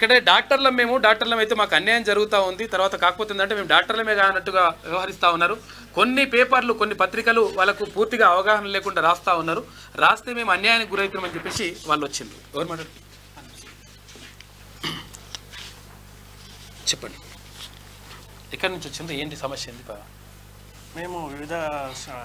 ఇక్కడ డాక్టర్లం మేము డాక్టర్లం అయితే మాకు అన్యాయం జరుగుతూ ఉంది తర్వాత కాకపోతే ఏంటంటే మేము డాక్టర్లమే కానట్టుగా వ్యవహరిస్తూ ఉన్నారు కొన్ని పేపర్లు కొన్ని పత్రికలు వాళ్ళకు పూర్తిగా అవగాహన లేకుండా రాస్తూ ఉన్నారు రాస్తే మేము అన్యాయానికి గురవుతున్నామని చెప్పేసి వాళ్ళు వచ్చింది ఎవరు మాట్లాడు చెప్పండి ఎక్కడి నుంచి వచ్చింది ఏంటి సమస్య ఏంటి పా? మేము వివిధ స-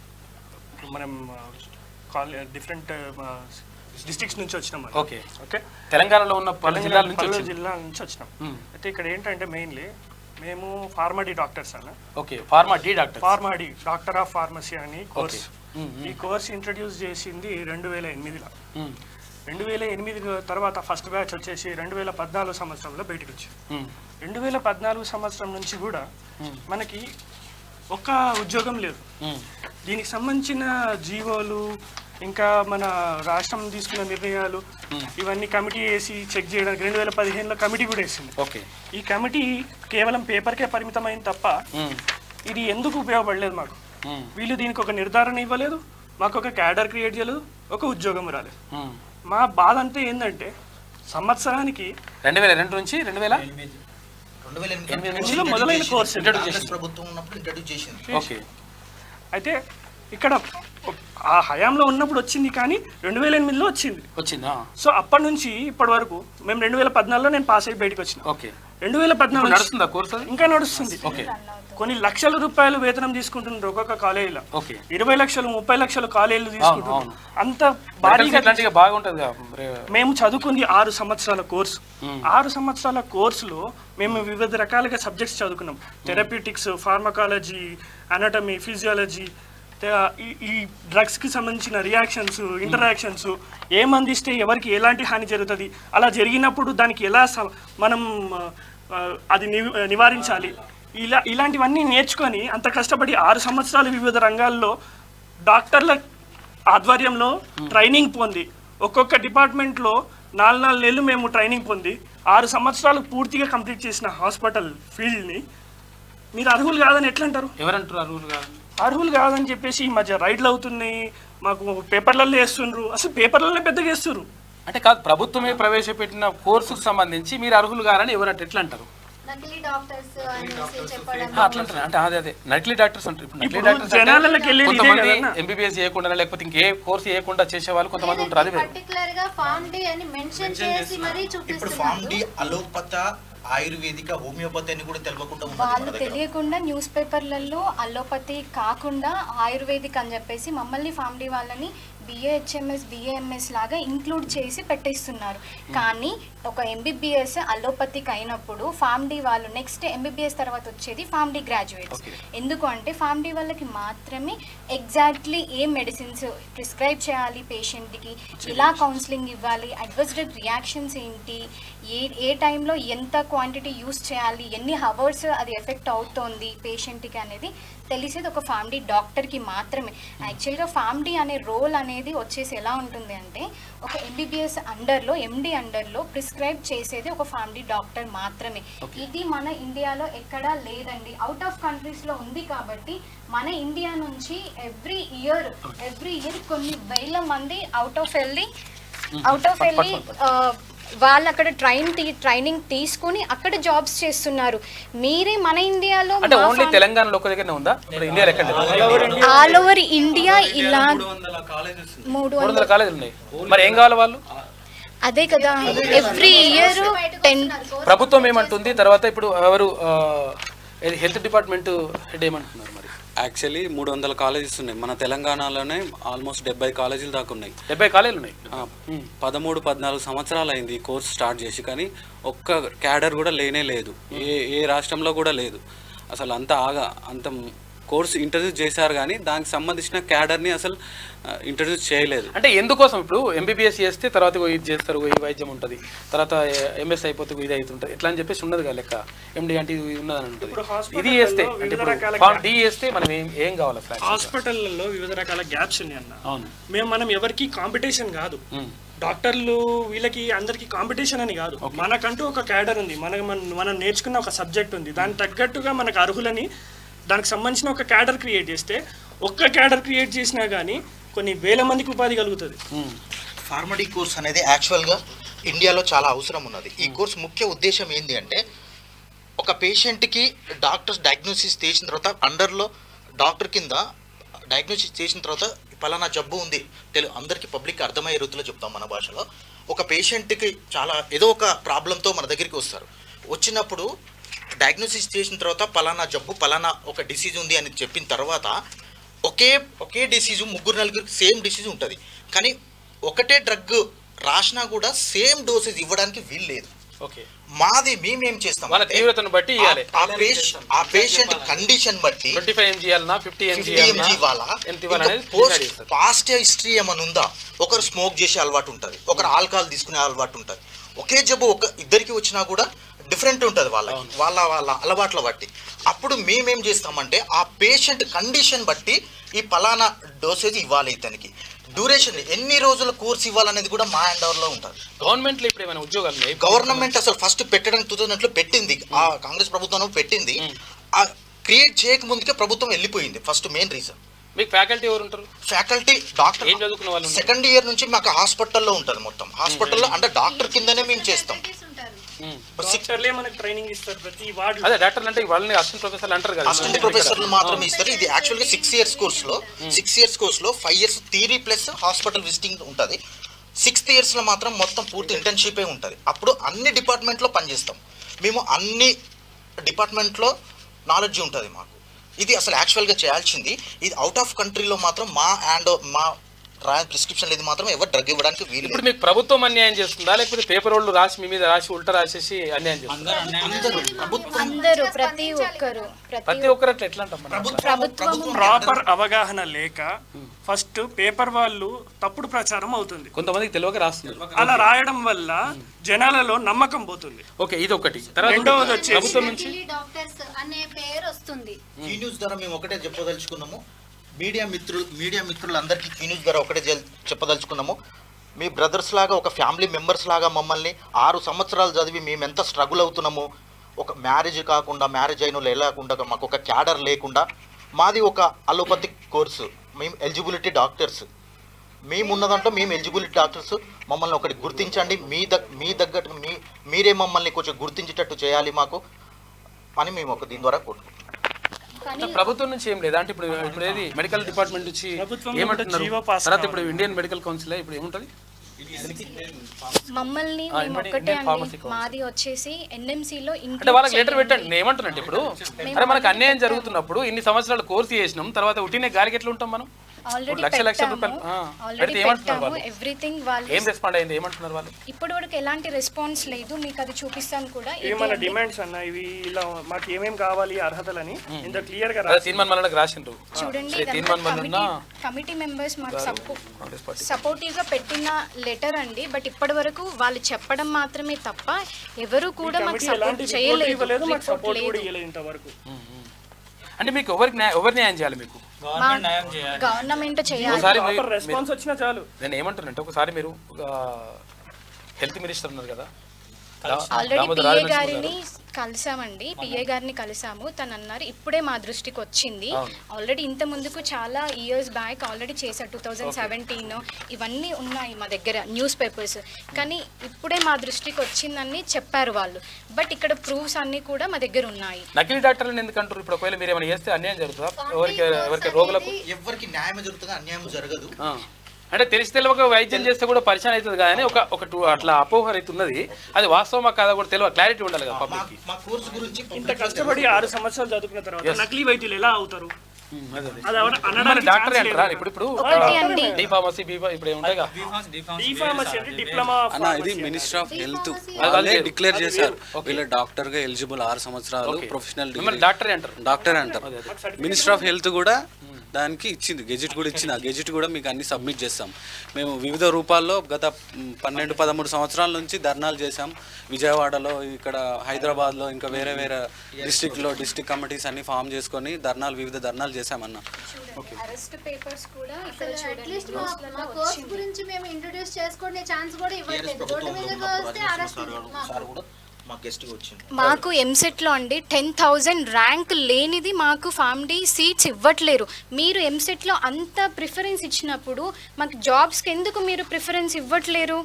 మనం కాలే డిఫరెంట్ డిస్ట్రిక్ట్స్ నుంచి వచ్చినాం మనం. ఓకే ఓకే తెలంగాణలో ఉన్న పలు జిల్లాల నుంచి పలు వచ్చింది జిల్లా నుంచి వచ్చినాం మ్మ్. అయితే ఇక్కడ ఏంటంటే మెయిన్లీ మేము ఫార్మడీ డాక్టర్స్ అన్న okay pharma D doctor PharmD doctor of pharmacy అని కోర్స్ మ్మ్, ఈ కోర్స్ ఇంట్రడ్యూస్ చేసింది రెండు వేల ఎనిమిదిలో మ్మ్, రెండు వేల ఎనిమిది తర్వాత ఫస్ట్ బ్యాచ్ వచ్చేసి రెండు వేల పద్నాలుగు సంవత్సరంలో బయటకు వచ్చింది మ్మ్, రెండు వేల పద్నాలుగు సంవత్సరం నుంచి కూడా మ్మ్. మనకి ఒక్క ఉద్యోగం లేదు మ్మ్. దీనికి సంబంధించిన జీవోలు ఇంకా మన రాష్ట్రం తీసుకున్న నిర్ణయాలు ఇవన్నీ కమిటీ వేసి చెక్ చేయడానికి రెండు వేల పదిహేనులో కమిటీ కూడా వేసింది ఓకే ఈ కమిటీ కేవలం పేపర్కే పరిమితమైంది తప్ప మ్మ్, ఇది ఎందుకు ఉపయోగపడలేదు మాకు మ్మ్, వీళ్ళు దీనికి ఒక నిర్ధారణ ఇవ్వలేదు మాకు ఒక క్యాడర్ క్రియేట్ చేయలేదు ఒక ఉద్యోగం రాలేదు మ్మ్. మా బాధ అంతా ఏంటంటే సంవత్సరానికి రెండు వేల రెండు నుంచి రెండు వేల రెండు వేల ఎనిమిది ఎనిమిది నుంచి నుంచి మొదలైన కోర్సు introduce కాంగ్రెస్ చేసింది. ప్రభుత్వం ఉన్నప్పుడు ఇంట్రడ్యూస్ చేసింది ఓకే అయితే ఇక్కడ ఆ హయాంలో ఉన్నప్పుడు వచ్చింది కానీ రెండు వేల ఎనిమిదిలో వచ్చింది వచ్చిందా సో అప్పటి నుంచి ఇప్పటి వరకు మేము రెండు వేల పద్నాలుగులో నేను పాస్ అయ్యి బయటకు వచ్చిన ఓకే రెండు వేల పద్నాలుగు నడుస్తుందా కోర్స్ అది ఇంకా నడుస్తుంది ఓకే కొన్ని లక్షల రూపాయలు వేతనం తీసుకుంటున్నారు ఒక్కొక్క కాలేజీలో ఓకే ఇరవై లక్షలు ముప్పై లక్షలు కాలేజీలు తీసుకుంటున్నారు అవును. అంత భారీగా ఇట్లాంటిగా బాగుంటుంది మేము చదువుకుంది ఆరు సంవత్సరాల కోర్సు ఆరు సంవత్సరాల కోర్సులో మేము వివిధ రకాలుగా సబ్జెక్ట్స్ చదువుకున్నాం థెరప్యూటిక్స్ ఫార్మకాలజీ అనటమీ ఫిజియాలజీ ఈ డ్రగ్స్కి సంబంధించిన రియాక్షన్స్ ఇంటరాక్షన్స్ ఏం అందిస్తే ఎవరికి ఎలాంటి హాని జరుగుతుంది అలా జరిగినప్పుడు దానికి ఎలా స- మనం ఆ, అది నివ- నివారించాలి ఇలా ఇలాంటివన్నీ నేర్చుకొని అంత కష్టపడి ఆరు సంవత్సరాలు వివిధ రంగాల్లో డాక్టర్ల ఆధ్వర్యంలో ట్రైనింగ్ పొంది ఒక్కొక్క డిపార్ట్మెంట్లో నాలుగు నాలుగు నెలలు మేము ట్రైనింగ్ పొంది ఆరు సంవత్సరాలు పూర్తిగా కంప్లీట్ చేసిన హాస్పిటల్ ఫీల్డ్ని మీరు అర్హులు కాదని ఎట్లా అంటారు ఎవరంటారు అర్హులు కాదు అర్హులు కాదని చెప్పేసి ఈ మధ్య రైడ్లు అవుతున్నాయి మాకు పేపర్లలో వేస్తుండ్రు అసలు పేపర్లలో పెద్దగా వేస్తున్నారు అంటే కాదు ప్రభుత్వమే ప్రవేశపెట్టిన కోర్సుకు సంబంధించి మీరు అర్హులు కారని ఎవరంటే ఎట్లా అంటారు నకిలీ డాక్టర్స్ అనేసి చెప్పడం ఆ, అట్లా అంటారు అంటే అదే అదే నకిలీ డాక్టర్స్ అంటారు ఇప్పుడు నకిలీ ఇప్పుడు డాక్టర్స్ అంటే జనాలకి వెళ్ళేది ఇదే కొంతమంది కదన్నా. ఎంబీబీఎస్ చేయకుండా లేకపోతే ఇంకే కోర్సు చేయకుండా చేసే వాళ్ళు కొంతమంది ఉంటారు అది వేరు. పర్టికులర్ గా ఫార్మ్ డి అని మెన్షన్ చేసి మరీ ఇప్పుడు ఫామ్ డి చూపిస్తున్నారు అలోపత ఆయుర్వేదిక హోమియోపతి అని కూడా తెలియకుండా ఉన్నది వాళ్ళు మన దగ్గర తెలియకుండా న్యూస్ పేపర్లలో అలోపతి కాకుండా ఆయుర్వేదిక్ అని చెప్పేసి మమ్మల్ని ఫ్యామిలీ వాళ్ళని బిఏహెచ్ఎంఎస్ బిఏఎంఎస్ లాగా ఇంక్లూడ్ చేసి పెట్టేస్తున్నారు కానీ ఒక ఎంబీబీఎస్ అలోపతిక్ అయినప్పుడు ఫామ్డీ వాళ్ళు నెక్స్ట్ ఎంబీబీఎస్ తర్వాత వచ్చేది ఫామ్డీ గ్రాడ్యుయేట్స్ Okay. ఎందుకు అంటే ఫామ్డీ వాళ్ళకి మాత్రమే ఎగ్జాక్ట్లీ ఏ మెడిసిన్స్ ప్రిస్క్రైబ్ చేయాలి పేషెంట్కి ఎలా కౌన్సిలింగ్ ఇవ్వాలి అడ్వర్స్డ్ రియాక్షన్స్ ఏంటి ఏ ఏ టైంలో ఎంత క్వాంటిటీ యూస్ చేయాలి ఎన్ని హవర్స్ అది ఎఫెక్ట్ అవుతోంది పేషెంట్కి అనేది తెలిసేది ఒక ఫ్యామిలీ డాక్టర్కి మాత్రమే యాక్చువల్గా ఫ్యామిలీ అనే రోల్ అనేది వచ్చేసి ఎలా ఉంటుంది అంటే ఒక ఎంబీబీఎస్ అండర్లో ఎండి అండర్లో ప్రిస్క్రైబ్ చేసేది ఒక ఫ్యామిలీ డాక్టర్ మాత్రమే ఇది మన ఇండియాలో ఎక్కడా లేదండి అవుట్ ఆఫ్ కంట్రీస్లో ఉంది కాబట్టి మన ఇండియా నుంచి ఎవ్రీ ఇయర్ ఎవ్రీ ఇయర్ కొన్ని వేల మంది అవుట్ ఆఫ్ వెళ్ళి అవుట్ ఆఫ్ వెళ్ళి ఆ, వాళ్ళు అక్కడ ట్రైన్ ట్రైనింగ్ తీసుకుని అక్కడ జాబ్స్ చేస్తున్నారు మీరే మన ఇండియాలో అంటే ఓన్లీ తెలంగాణలో ఒక దగ్గరనే ఉందా ఇప్పుడు ఇండియాలో ఎక్కడ లేదు. ఆల్ ఓవర్ ఇండియా ఇలా మూడు మూడు వందల వందల కాలేజీలు ఉన్నాయి మరి ఏం కావాలి వాళ్ళు అదే కదా ఎవ్రీ ఇయర్ టెన్ ప్రభుత్వం ఏమంటుంది తర్వాత ఇప్పుడు ఎవరు ఆ, ఏది హెల్త్ డిపార్ట్మెంట్ హెడ్ ఏమంటున్నారు మరి యాక్చువల్లీ మూడు వందల కాలేజెస్ ఉన్నాయి మన తెలంగాణలోనే ఆల్మోస్ట్ డెబ్బై కాలేజీలు దాకా ఉన్నాయి డెబ్బై కాలేజీలు ఉన్నాయి ఆ, పదమూడు పద్నాలుగు సంవత్సరాలు అయింది ఈ కోర్స్ స్టార్ట్ చేసి కానీ ఒక్క క్యాడర్ కూడా లేనే లేదు ఏ ఏ రాష్ట్రంలో కూడా లేదు అసలు అంత ఆగా అంత కోర్స్ ఇంట్రడ్యూస్ చేశారు కానీ దానికి సంబంధించిన క్యాడర్ని అసలు ఇంట్రడ్యూస్ చేయలేదు అంటే ఎందుకోసం ఇప్పుడు ఎంబీబీఎస్ చేస్తే తర్వాత ఇగో ఇది చేస్తారు ఇగో ఈ వైద్యం ఉంటుంది తర్వాత ఎంఎస్ అయిపోతే ఇగో ఇది అవుతుంటుంది ఇట్లా అని చెప్పేసి ఉండదు కదా లెక్క ఎండి అంటే ఇది ఉన్నదని ఉంటుంది ఇప్పుడు hospital ఇది చేస్తే లలో అంటే వివిధ ఇప్పుడు రకాల ఫామ్ డి చేస్తే మనం ఏం ఏం కావాలి అసలు actually? హాస్పిటల్లో వివిధ రకాల గ్యాప్స్ ఉన్నాయి అన్న అవును మేము మనం ఎవరికి కాంపిటీషన్ కాదు ఉమ్. డాక్టర్లు వీళ్ళకి అందరికి కాంపిటీషన్ అని కాదు మనకంటూ ఒక క్యాడర్ ఉంది మన మన- మనం నేర్చుకున్న ఒక సబ్జెక్ట్ ఉంది దానికి తగ్గట్టుగా మనకు అర్హులని దానికి సంబంధించిన ఒక క్యాడర్ క్రియేట్ చేస్తే ఒక్క క్యాడర్ క్రియేట్ చేసినా కానీ కొన్ని వేల మందికి ఉపాధి కలుగుతుంది ఉమ్. ఫార్మడీ కోర్స్ అనేది యాక్చువల్గా ఇండియాలో చాలా అవసరం ఉన్నది ఈ కోర్స్ ముఖ్య ఉద్దేశం ఏంటి అంటే ఒక పేషెంట్కి డాక్టర్స్ డయాగ్నోసిస్ చేసిన తర్వాత అండర్లో డాక్టర్ కింద డయాగ్నోసిస్ చేసిన తర్వాత పలానా జబ్బు ఉంది తెలు అందరికీ పబ్లిక్ అర్థమయ్యే రీతిలో చెప్తాం మన భాషలో ఒక పేషెంట్కి చాలా ఏదో ఒక ప్రాబ్లంతో మన దగ్గరికి వస్తారు వచ్చినప్పుడు డయాగ్నోసిస్ చేసిన తర్వాత పలానా జబ్బు పలానా ఒక డిసీజ్ ఉంది అని చెప్పిన తర్వాత ఒకే ఒకే డిసీజు ముగ్గురు నలుగురికి సేమ్ డిసీజ్ ఉంటుంది కానీ ఒకటే డ్రగ్ రాసినా కూడా సేమ్ డోసేజ్ ఇవ్వడానికి వీలు లేదు ఓకే మాది మేమేం చేస్తాం వాళ్ళ అంటే, తీవ్రతను బట్టి ఇవ్వాలి ఆ- ఆ పేషెంట్ ఆ పేషెంట్ కండిషన్ బట్టి ట్వంటీ ఫైవ్ ఎంజీ ఇవ్వాలన్నా ఫిఫ్టీ ఎంజీ ఫిఫ్టీ ఎంజీ ఇవ్వాలా ఎంత ఇవ్వాలి అనేది పోస్ట్ decide చేస్తారు. పాస్ట్ హిస్టరీ ఏమైనా ఉందా ఒకరు స్మోక్ చేసే అలవాటు ఉంటుంది ఒకరు ఆల్కహాల్ తీసుకునే అలవాటు ఉంటుంది ఒకే జబ్బు ఒక ఇద్దరికి వచ్చినా కూడా డిఫరెంట్ ఉంటుంది వాళ్ళకి వాళ్ళ వాళ్ళ అలవాట్ల బట్టి అప్పుడు మేమేం చేస్తామంటే ఆ పేషెంట్ కండిషన్ బట్టి ఈ పలానా డోసేజ్ ఇవ్వాలి ఇతనికి డ్యూరేషన్ ఎన్ని రోజుల కోర్స్ ఇవ్వాలనేది కూడా మా హ్యాండ్ ఓవర్లో ఉంటుంది గవర్నమెంట్ లో ఇప్పుడు ఏమైనా ఉద్యోగాలు ఉన్నాయి గవర్నమెంట్ అసలు ఫస్ట్ పెట్టడానికి టూ థౌసండ్ పెట్టింది ఆ కాంగ్రెస్ ప్రభుత్వం పెట్టింది ఆ క్రియేట్ చేయక ముందుకే ప్రభుత్వం వెళ్ళిపోయింది ఫస్ట్ మెయిన్ రీజన్ మీకు ఫ్యాకల్టీ ఎవరు ఉంటారు ఫ్యాకల్టీ డాక్టర్ ఏం చదువుకున్న వాళ్ళు ఉన్నారు? సెకండ్ ఇయర్ నుంచి మాకు హాస్పిటల్లో ఉంటుంది మొత్తం హాస్పిటల్లో అంటే డాక్టర్ కిందనే మేము చేస్తాం Faculties ఉంటారు ఉమ్. డాక్టర్లే మనకు ట్రైనింగ్ ఇస్తారు ప్రతి వార్డు అదే డాక్టర్లు అంటే వాళ్ళని అసిస్టెంట్ ప్రొఫెసర్ అంటారు కదా అసిస్టెంట్ ప్రొఫెసర్లు మాత్రమే ఇస్తారు ఇది యాక్చువల్గా సిక్స్ ఇయర్స్ కోర్స్లో సిక్స్ ఇయర్స్ కోర్స్లో five years theory plus hospital visiting ఉంటుంది సిక్స్త్ ఇయర్స్లో మాత్రం మొత్తం పూర్తి ఇంటర్న్షిపే ఉంటుంది అప్పుడు అన్ని డిపార్ట్మెంట్లో పనిచేస్తాం మేము అన్ని డిపార్ట్మెంట్లో నాలెడ్జ్ ఉంటుంది మాకు ఇది అసలు యాక్చువల్గా చేయాల్సింది ఇది అవుట్ ఆఫ్ కంట్రీలో మాత్రం మా అండ్ మా రాయల్ ప్రిస్క్రిప్షన్ ఇది మాత్రం ఎవరు డ్రగ్ ఇవ్వడానికి వీలు ఇప్పుడు లేదు. మీకు ప్రభుత్వం అన్యాయం చేస్తుందా లేకపోతే పేపర్ వాళ్ళు రాసి మీ మీద రాసి ఉల్టా రాసేసి అన్యాయం చేస్తుందా అందరూ ప్రభుత్వం అందరూ ప్రతి ఒక్కరు ప్రతి ప్రతి ఒక్కరు అట్లా ఎట్లా అంటాం మనం? ప్రభుత్వం ప్రభుత్వం ప్రభుత్వం ప్రాపర్ అవగాహన లేక ఫస్ట్ పేపర్ వాళ్ళు తప్పుడు ప్రచారం అవుతుంది కొంతమందికి తెలియక రాస్తున్నారు అలా రాయడం వల్ల జనాలలో నమ్మకం పోతుంది ఓకే ఇది ఒకటి తర్వాత రెండవది వచ్చేసి- ప్రభుత్వం నుంచి ఢిల్లీ డాక్టర్స్ అనే పేరు వస్తుంది ఈ న్యూస్ ద్వారా మేము ఒకటే చెప్పదలుచుకున్నాము మీడియా మిత్రులు మీడియా మిత్రులందరికీ ఈ న్యూస్ ద్వారా ఒకటే జల్- చెప్పదలుచుకున్నాము మీ బ్రదర్స్ లాగా ఒక ఫ్యామిలీ మెంబర్స్ లాగా మమ్మల్ని ఆరు సంవత్సరాలు చదివి మేము ఎంత స్ట్రగుల్ అవుతున్నాము ఒక మ్యారేజ్ కాకుండా మ్యారేజ్ అయిన వాళ్ళు లేకుండా మాకు ఒక క్యాడర్ లేకుండా మాది ఒక అలోపతిక్ కోర్సు మేము ఎలిజిబిలిటీ డాక్టర్స్ మేము ఉన్నదంటే మేము ఎలిజిబిలిటీ డాక్టర్స్ మమ్మల్ని ఒకటి గుర్తించండి మీ దగ్ మీ దగ్గర మీ మీరే మమ్మల్ని కొంచెం గుర్తించేటట్టు చేయాలి మాకు అని మేము ఒక దీని ద్వారా కోరుకుంటున్నాం కానీ ప్రభుత్వం నుంచి ఏం లేదా అంటే ఇప్పుడు ఇప్పుడు ఏది మెడికల్ డిపార్ట్మెంట్ నుంచి ప్రభుత్వం ఏమంటున్నారు జీవో పాస్ తర్వాత ఇప్పుడు ఇండియన్ మెడికల్ కౌన్సిల్ ఇప్పుడు ఏముంటది మమ్మల్ని ఆ, మేము ఇండియన్- ఒక్కటే ఇండియన్ ఫార్మసీ అండి కౌన్సిల్. మాది వచ్చేసి ఎన్ఎంసీలో అంటే వాళ్ళకి లెటర్ పెట్టండి నేను ఏమంటున్నాను ఇప్పుడు అరే మనకు అన్యాయం జరుగుతున్నప్పుడు ఇన్ని సంవత్సరాలు కోర్సు చేసినాం తర్వాత ఉట్టినే గాలికి ఎట్లా ఉంటాం మనం ఆల్రెడీ లక్ష లక్ష పెట్టాము రూపాయలు ఆ, ఆల్రెడీ పెడితే ఏమంటున్నారు పెట్టాము వాళ్ళు ఎవ్రీథింగ్ వాళ్ళు ఏం రెస్పాండ్ అయింది ఏమంటున్నారు వాళ్ళు ఇప్పటి వరకు ఎలాంటి రెస్పాన్స్ లేదు మీకు అది చూపిస్తాను కూడా ఇవి ఇది మన అండి. డిమాండ్స్ అన్న ఇవి ఇలా మాకు ఏమేం కావాలి అర్హతలని ఇంత క్లియర్ గా అదే రాసి తీర్మాన్ మల్లకి రాసిండ్రు చూడండి శ్రీ ఇదంతా తీర్మాన్ మల్లన్న కమిటీ కమిటీ మెంబర్స్ మాకు సపో కాంగ్రెస్ పార్టీ సపోర్టివ్ గా పెట్టిన లెటర్ అండి బట్ ఇప్పటి వరకు వాళ్ళు చెప్పడం మాత్రమే తప్ప ఎవరు కూడా మాకు కమిటీ సపోర్ట్ ఎలాంటి రిపోర్ట్ చేయలేదు ఇవ్వలేదు మాకు రిపోర్ట్ సపోర్ట్ కూడా లేదు ఇవ్వలేదు ఇంతవరకు అంటే మీకు ఎవరికి న్యాయం ఎవరు న్యాయం చేయాలి మీకు గవర్నమెంట్ చేయాలి ఒకసారి మీ- ప్రాపర్ రెస్పాన్స్ వచ్చినా చాలు నేను ఏమంటున్నానంటే ఒకసారి మీరు హెల్త్ మినిస్టర్ ఉన్నారు కదా దా- ఆల్రెడీ దామోదర్ పిఏ రాజనరసింహ గారిని గారు. కలిసామండి పిఏ గారిని కలిసాము తను అన్నారు ఇప్పుడే మా దృష్టికి వచ్చింది అవును. ఆల్రెడీ ఇంత ముందుకు చాలా ఇయర్స్ బ్యాక్ ఆల్రెడీ చేశారు టూ థౌజండ్ సెవెంటీన్ ఇవన్నీ ఉన్నాయి మా దగ్గర న్యూస్ పేపర్స్ కానీ ఇప్పుడే మా దృష్టికి వచ్చిందని చెప్పారు వాళ్ళు బట్ ఇక్కడ ప్రూఫ్స్ అన్నీ కూడా మా దగ్గర ఉన్నాయి నకిలీ డాక్టర్లను ఎందుకు అంటారు ఇప్పుడు ఒకవేళ మీరు ఏమైనా చేస్తే అన్యాయం జరుగుతుందా ఎవరికి ఎవరికి రోగులకు ఎవరికి న్యాయం జరుగుతుంది అన్యాయం జరగదు ఆ. అంటే తెలిసి తెలియక వైద్యం చేస్తే కూడా పరిచయం అవుతుంది కానీ ఒక ఒక టూ అట్లా అపోహ అయితే ఉన్నది అది వాస్తవమా కాదా కూడా తెలియదు క్లారిటీ ఉండాలి కదా మా పబ్లిక్కి మా కోర్సు గురించి ఇంత కష్టపడి ఆరు సంవత్సరాలు చదువుకున్న తర్వాత నకిలీ వైద్యులు ఎలా అవుతారు అదే అదే. అది ఎవరు మన అనడానికి డాక్టర్ ఛాన్స్ అంటారా లేదు. ఇప్పుడు ఇప్పుడు ఒకటి అండి. డి ఫార్మసీ బీ ఇప్పుడు ఏముంటాయి కదా ఈ ఫార్మసీ అంటే డిప్లొమా అన్న ఇది మినిస్టర్ ఆఫ్ హెల్త్ అది వాళ్ళే వేరు. డిక్లేర్ చేశారు వీళ్ళ డాక్టర్ గా ఎలిజిబుల్ ఆరు సంవత్సరాలు ప్రొఫెషనల్ మిమ్మల్ని డాక్టరే అంటారు డాక్టర్ అంటారు మినిస్టర్ ఆఫ్ హెల్త్ కూడా దానికి ఇచ్చింది గెజిట్ కూడా ఇచ్చింది ఆ గెజిట్ కూడా మీకు అన్ని సబ్మిట్ చేస్తాం మేము వివిధ రూపాల్లో గత మ్, పన్నెండు పదమూడు సంవత్సరాల నుంచి ధర్నాలు చేశాం విజయవాడలో ఇక్కడ హైదరాబాద్లో ఇంకా వేరే వేరే డిస్టిక్లో డిస్టిక్ కమిటీస్ అన్ని ఫామ్ చేసుకొని ధర్నాలు వివిధ ధర్నాలు చేశామన్న అరెస్ట్ పేపర్స్ కూడా ఇక్కడ చూడండి అట్లీస్ట్ మా మా కోర్స్ గురించి మేము ఇంట్రొడ్యూస్ చేసుకునే ఛాన్స్ కూడా ఇవ్వట్లేదు రోడ్డు మీదకి వస్తే అరెస్ట్ సార్ కూడా మా గెస్ట్గా వచ్చింది మాకు ఎంసెట్లో అండి టెన్ థౌజండ్ ర్యాంక్ లేనిది మాకు ఫార్మ్డీ సీట్స్ ఇవ్వట్లేరు మీరు ఎంసెట్లో అంత ప్రిఫరెన్స్ ఇచ్చినప్పుడు మాకు జాబ్స్కి ఎందుకు మీరు ప్రిఫరెన్స్ ఇవ్వట్లేరు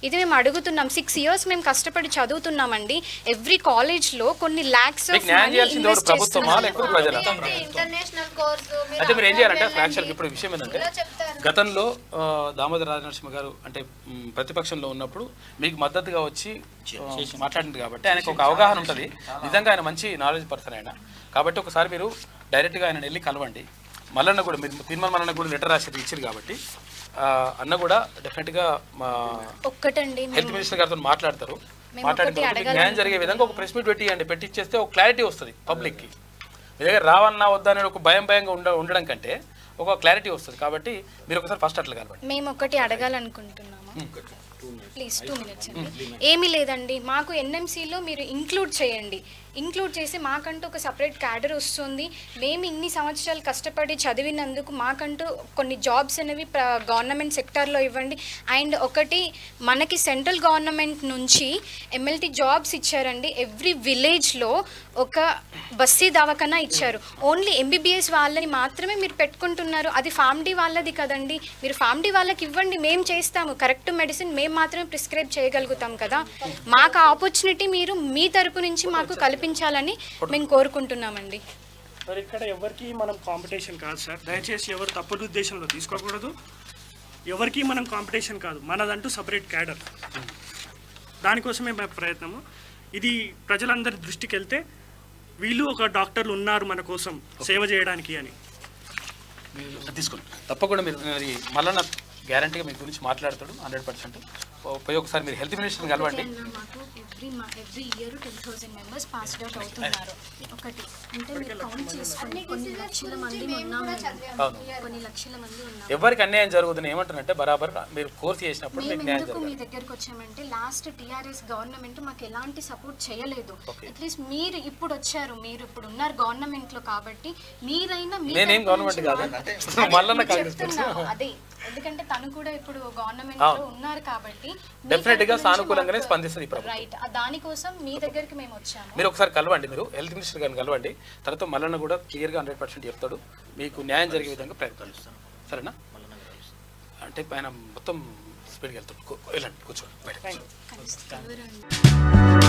ఇది మేము అడుగుతున్నాం సిక్స్ ఇయర్స్ మేము కష్టపడి చదువుతున్నామండి ఎవ్రీ కాలేజ్లో కొన్ని ల్యాక్స్ మీకు న్యాయం చేయాల్సింది ఎవరు ప్రభుత్వమా లేకపోతే ప్రజల ఇంటర్నేషనల్ కోర్సు అయితే మీరు ఏం చేయాలంటే అసలు యాక్చువల్గా ఇప్పుడు విషయం ఏంటంటే చెప్తారు గతంలో ఆ, దామోదర రాజనరసింహ గారు అంటే మ్, ప్రతిపక్షంలో ఉన్నప్పుడు మీకు మద్దతుగా వచ్చి ఆ, మాట్లాడింది కాబట్టి ఆయనకు ఒక అవగాహన ఉంటుంది నిజంగా ఆయన మంచి నాలెడ్జ్ పర్సన్ ఆయన కాబట్టి ఒకసారి మీరు డైరెక్ట్గా ఆయన వెళ్ళి కలవండి మల్లన్న కూడా మీరు తిరుమల మల్లన్న కూడా లెటర్ రాసేది ఇచ్చారు కాబట్టి ఆ, అన్న కూడా డెఫినెట్గా మా ఒక్కటండి హెల్త్ మేము మినిస్టర్ గారితో మాట్లాడతారు మేము మాట్లాడిన ఒకటి తర్వాత మీకు న్యాయం జరిగే విధంగా ఒక ప్రెస్ మీట్ పెట్టియండి పెట్టిచ్చేస్తే ఒక క్లారిటీ వస్తుంది పబ్లిక్కి మీ దగ్గర రావన్నా వద్దా అనేది ఒక భయం భయంగా ఉండ ఉండడం కంటే ఒక క్లారిటీ వస్తుంది కాబట్టి మీరు ఒకసారి ఫస్ట్ అట్లా కలవండి మేము ఒకటి అడగాలనుకుంటున్నాము ప్లీజ్ టూ మినిట్స్ అండి ఏమీ లేదండి మాకు ఎన్ఎంసీలో మీరు ఇంక్లూడ్ చేయండి ఇంక్లూడ్ చేసి మాకంటూ ఒక సపరేట్ క్యాడర్ వస్తుంది మేము ఇన్ని సంవత్సరాలు కష్టపడి చదివినందుకు మాకంటూ కొన్ని జాబ్స్ అనేవి గవర్నమెంట్ సెక్టార్లో ఇవ్వండి అండ్ ఒకటి మనకి సెంట్రల్ గవర్నమెంట్ నుంచి ఎమ్మెల్టీ జాబ్స్ ఇచ్చారండి ఎవ్రీ విలేజ్లో ఒక బస్సీ దవాఖానా ఇచ్చారు ఓన్లీ ఎంబీబీఎస్ వాళ్ళని మాత్రమే మీరు పెట్టుకుంటున్నారు అది ఫామ్డీ వాళ్ళది కదండి మీరు ఫామ్డీ వాళ్ళకి ఇవ్వండి మేము చేస్తాము కరెక్ట్ మెడిసిన్ మేము మాత్రమే ప్రిస్క్రైబ్ చేయగలుగుతాం కదా మాకు ఆపర్చునిటీ మీరు మీ తరపు నుంచి మాకు కల్పించాలని మేము కోరుకుంటున్నామండి మరి ఇక్కడ ఎవరికి మనం కాంపిటీషన్ కాదు సార్ దయచేసి ఎవరు తప్పుడు ఉద్దేశంలో తీసుకోకూడదు ఎవరికి మనం కాంపిటీషన్ కాదు మనదంటూ సపరేట్ క్యాడర్ దానికోసమే మా ప్రయత్నము ఇది ప్రజలందరి దృష్టికి వెళ్తే వీళ్ళు ఒక డాక్టర్లు ఉన్నారు మన కోసం సేవ చేయడానికి అని తీసుకోండి తప్పకుండా మీరు మరి మల్లన్న గ్యారంటీగా మీ గురించి మాట్లాడతాడు హండ్రెడ్ పర్సెంట్ పోయి ఒకసారి మీరు హెల్త్ మినిస్టర్ని కలవండి మాకు every every year ten thousand members passed out అవుతున్నారు ఒకటి అంటే మీరు కౌంట్ చేసుకోండి కొన్ని లక్షల మంది ఉన్నామండి అవును కొన్ని లక్షల మంది ఉన్నారు ఎవరికి అన్యాయం జరుగుతుంది ఏమంటారంటే బరాబర్ మీరు కోర్స్ చేసినప్పుడు మేము మీకు న్యాయం ఎందుకు జరగాలి మీ దగ్గరకు వచ్చామంటే లాస్ట్ టీఆర్ఎస్ గవర్నమెంట్ మాకు ఎలాంటి సపోర్ట్ చేయలేదు అట్లీస్ట్ మీరు ఇప్పుడు వచ్చారు మీరు ఇప్పుడు ఉన్నారు గవర్నమెంట్ లో కాబట్టి మీరైనా మీ నేనేం తరపు గవర్నమెంట్ నుంచి కాదు మాకు- మల్లన్న అదే కాంగ్రెస్ చెప్తున్నాను, అదే ఎందుకంటే తను కూడా ఇప్పుడు గవర్నమెంట్ లో ఉన్నారు కాబట్టి మీ Definitely గా తరపు నుంచి సానుకూలంగానే మాకు- స్పందిస్తుంది ఈ ప్రభుత్వం. రైట్ దానికోసం మీ దగ్గరికి మేము వచ్చాము మీరు ఒకసారి కలవండి మీరు హెల్త్ మినిస్టర్ గారిని కలవండి తర్వాత మల్లన్న కూడా క్లియర్గా హండ్రెడ్ పర్సెంట్ చెప్తాడు మీకు న్యాయం జరిగే విధంగా ప్రయత్నం చేస్తాను సరేనా అంటే ఆయన మొత్తం స్పీడ్కి వెళ్తాడు కూ- వెళ్ళండి కూర్చోండి బయట కలుస్తారు.